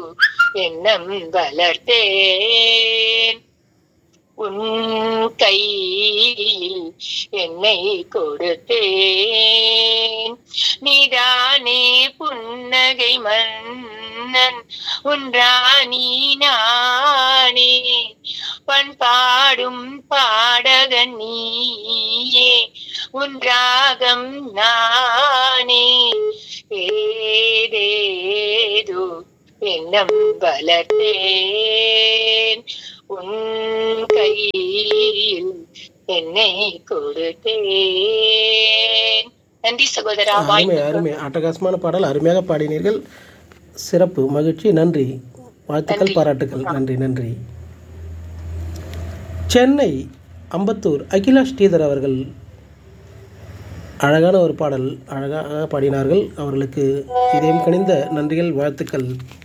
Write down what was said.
எண்ணம் வளர்த்தேன் உன் கையில் என்னை கொடுத்தேன் நீதானே புன்னகை மன்னன் உன் ராணி நானே பண்பாடும் பாடகன் நீயே உன் ராகம் நானே ஏதேதோ எண்ணம் வளர்த்தேன் உன் கையில் என்னை கொடுத்தேன் நன்றி சகோதரா அருமை வாய்ப்பு அருமை அட்டகாசமான பாடல் அருமையாக பாடினீர்கள் சிறப்பு மகிழ்ச்சி நன்றி வாழ்த்துக்கள் பாராட்டுக்கள் நன்றி நன்றி சென்னை அம்பத்தூர் அகிலா ஸ்ரீதர் அவர்கள் அழகான ஒரு பாடல் அழகாக பாடினார்கள் அவர்களுக்கு இதயம் கனிந்த நன்றிகள் வாழ்த்துக்கள்